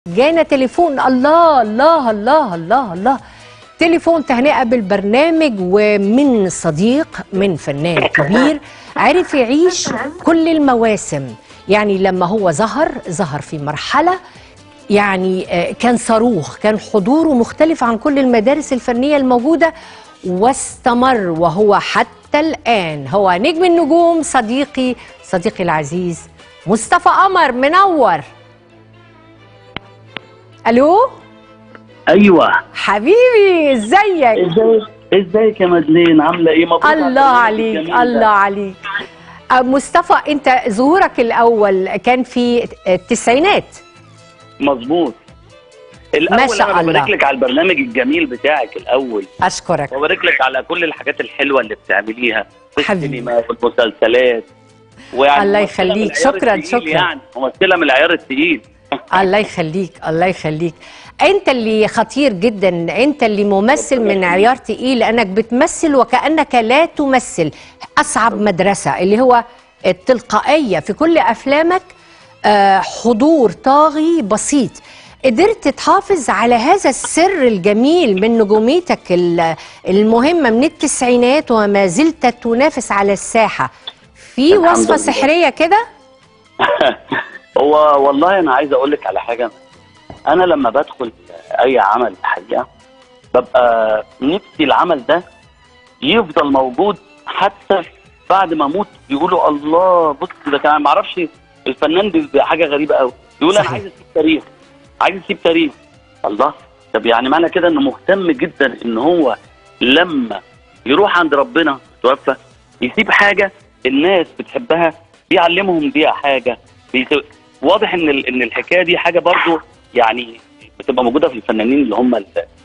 جانا تليفون الله الله الله الله الله تليفون تهنئة بالبرنامج ومن صديق من فنان كبير عرف يعيش كل المواسم يعني لما هو ظهر ظهر في مرحلة يعني آه، كان صاروخ كان حضوره مختلف عن كل المدارس الفنية الموجودة واستمر وهو حتى الآن هو نجم النجوم صديقي صديقي العزيز مصطفى قمر منور الو ايوه حبيبي ازيك ازيك ازيك يا مدلين عامله ايه مبروك على الله البرنامج عليك الجميل ده. الله عليك آه، مصطفى انت ظهورك الاول كان في التسعينات مظبوط الاول ما شاء انا ببارك الله. لك على البرنامج الجميل بتاعك الاول اشكرك وبارك لك على كل الحاجات الحلوه اللي بتعمليها في حبيبي. السينما والمسلسلات ويعني الله ممثلة من يخليك. العيار شكراً، التقيل شكراً. يعني ممثله من العيار التقيل الله يخليك الله يخليك انت اللي خطير جدا انت اللي ممثل من عيار تقيل لانك بتمثل وكانك لا تمثل اصعب مدرسه اللي هو التلقائيه في كل افلامك آه، حضور طاغي بسيط قدرت تحافظ على هذا السر الجميل من نجوميتك ال- المهمه من التسعينات وما زلت تنافس على الساحه في الحمد وصفه لله. سحريه كده هو والله انا عايز اقول لك على حاجه انا لما بدخل اي عمل الحقيقه ببقى نفسي العمل ده يفضل موجود حتى بعد ما اموت يقولوا الله بص ده كان ما اعرفش الفنان بيبقى حاجه غريبه قوي يقول انا صحيح. عايز اسيب تاريخ عايز اسيب تاريخ الله طب يعني معنى كده انه مهتم جدا ان هو لما يروح عند ربنا توفى يسيب حاجه الناس بتحبها بيعلمهم بيها حاجه بيت... واضح ان ال... ان الحكايه دي حاجه برضو يعني بتبقى موجوده في الفنانين اللي هم ال-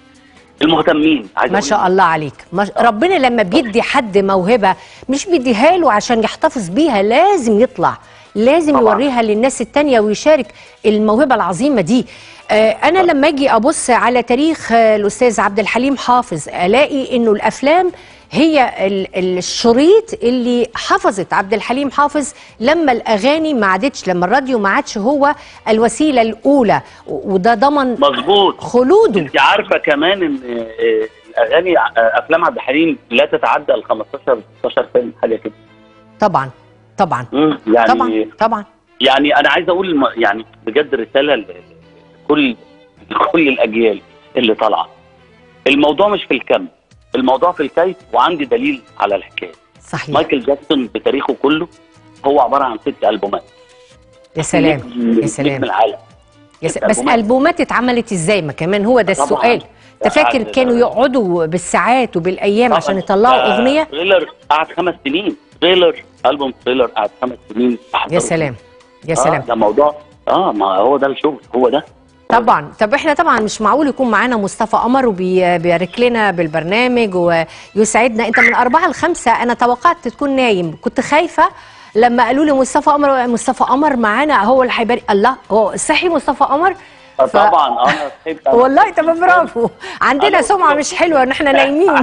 المهتمين عايز ما أقول شاء الله عليك ما ربنا لما بيدي حد موهبة مش بيديها له عشان يحتفظ بيها لازم يطلع لازم طبعاً. يوريها للناس التانية ويشارك الموهبة العظيمة دي آه، أنا لما أجي أبص على تاريخ آه، الأستاذ عبد الحليم حافظ ألاقي إنه الأفلام هي ال- الشريط اللي حفظت عبد الحليم حافظ لما الأغاني ما عادتش لما الراديو ما عادش هو الوسيلة الأولى و- وده ضمن مظبوط خلوده انت عارفه كمان ان آه، الاغاني آه، افلام عبد الحليم لا تتعدى ال 15 16 فيلم حاجه كده طبعا طبعا مم، يعني طبعا طبعا يعني انا عايز اقول م- يعني بجد رساله ل- لكل لكل الاجيال اللي طالعه الموضوع مش في الكم الموضوع في الكيف وعندي دليل على الحكايه صحيح مايكل جاكسون بتاريخه كله هو عباره عن ست البومات يا سلام نجم- يا سلام نجم العالم يا ست سلام. بس ألبومات. البومات اتعملت ازاي ما كمان هو ده طبعاً. السؤال انت فاكر قعد- كانوا يقعدوا بالساعات وبالايام عشان طبعاً. يطلعوا آه، اغنيه تhriller قعد خمس سنين تhriller البوم تhriller قعد خمس سنين يا أحضره. سلام يا آه سلام ده موضوع اه ما هو ده الشغل هو ده طبعا طب احنا طبعا مش معقول يكون معانا مصطفى قمر وبيبارك لنا بالبرنامج ويسعدنا انت من أربعة لخمسة انا توقعت تكون نايم كنت خايفه لما قالوا لي مصطفى قمر مصطفى قمر معانا هو اللي هيبارك الله هو صحي مصطفى قمر آه ف- طبعا اه انا صحيت والله طب برافو عندنا أنا سمعه قلت- مش حلوه ان احنا نايمين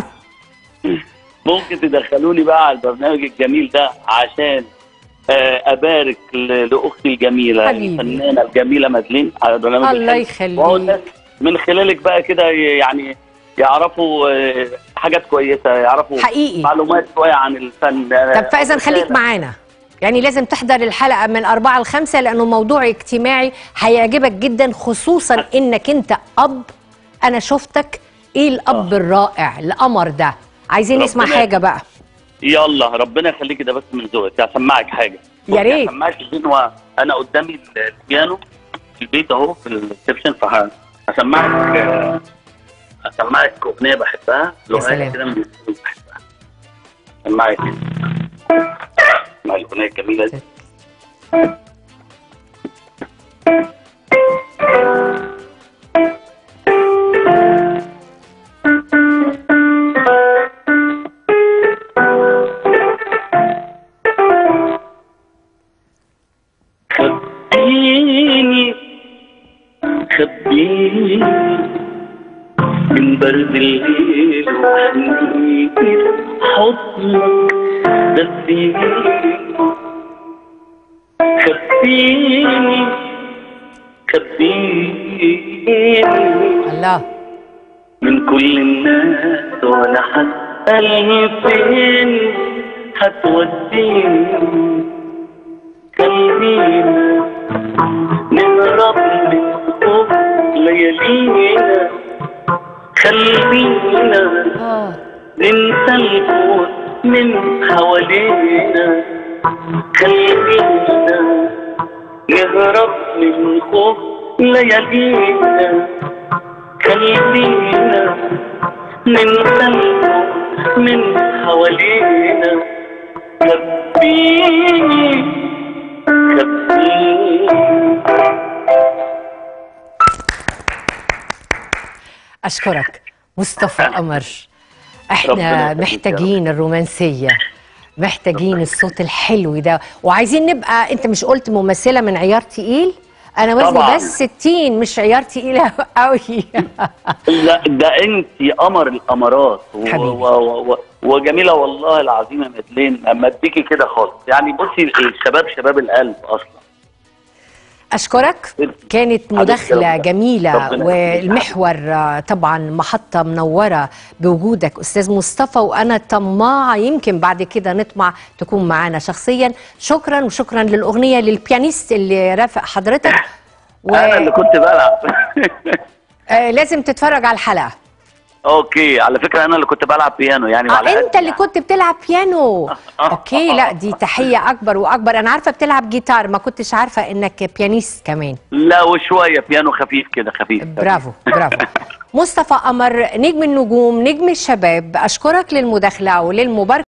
ممكن تدخلوني بقى على البرنامج الجميل ده عشان آه، ابارك ل- لاختي الجميله حبيبي. الفنانه الجميله مدلين على البرنامج الله الحلو. يخليك. وهو الناس من خلالك بقى كده ي- يعني يعرفوا آه، حاجات كويسه يعرفوا حقيقي. معلومات شويه عن الفن طب فاذا خليك معانا يعني لازم تحضر الحلقه من أربعة لخمسة لانه موضوع اجتماعي هيعجبك جدا خصوصا انك انت اب انا شفتك ايه الاب الرائع القمر ده عايزين نسمع ربنا حاجه بقى يلا ربنا يخليكي ده بس من ذوقك هسمعك حاجه يا ريت. هسمعك الغنوه انا قدامي البيانو في البيت اهو في الريسبشن فهسمعك آه، هسمعك اغنيه بحبها لغايه سلام. كده من الأغنية بحبها هسمعك اسمع الاغنيه الجميله دي خبيني خبيني من برد الليل وحنيني حضنك دفيني خبيني خبيني خبيني الله من كل الناس وانا هسأل فين هتوديني خلينا نهرب من خوف ليالينا خلينا اه ننسى الموت من حوالينا خلينا نهرب من خوف ليالينا خلينا ننسى الموت من حوالينا خبيني خبيني اشكرك مصطفى قمر احنا ربنا يخليك يا محتاجين الرومانسيه محتاجين الصوت الحلو ده وعايزين نبقى انت مش قلت ممثله من عيار تقيل انا وزني طبعاً. بس 60 مش عيار تقيل قوي لا ده انت قمر القمرات و- حبيبي. و- و- وجميله والله العظيم يا مدلين اما اديكي كده خالص يعني بصي الشباب شباب القلب اصلا اشكرك كانت حبيبتي مداخله ربنا- جميله ربنا يخليك. والمحور آه، طبعا محطه منوره بوجودك استاذ مصطفى وانا طماعه يمكن بعد كده نطمع تكون معانا شخصيا شكرا وشكرا للاغنيه للبيانيست اللي رافق حضرتك انا اللي كنت بلعب ولازم تتفرج على الحلقه اوكي على فكره انا اللي كنت بلعب بيانو يعني اه وعلى قد انت اللي يعني. كنت بتلعب بيانو اوكي لا دي تحيه اكبر واكبر انا عارفه بتلعب جيتار ما كنتش عارفه انك بيانيست كمان لا وشويه بيانو خفيف كده خفيف برافو برافو مصطفى قمر نجم النجوم نجم الشباب اشكرك للمداخله وللمباركه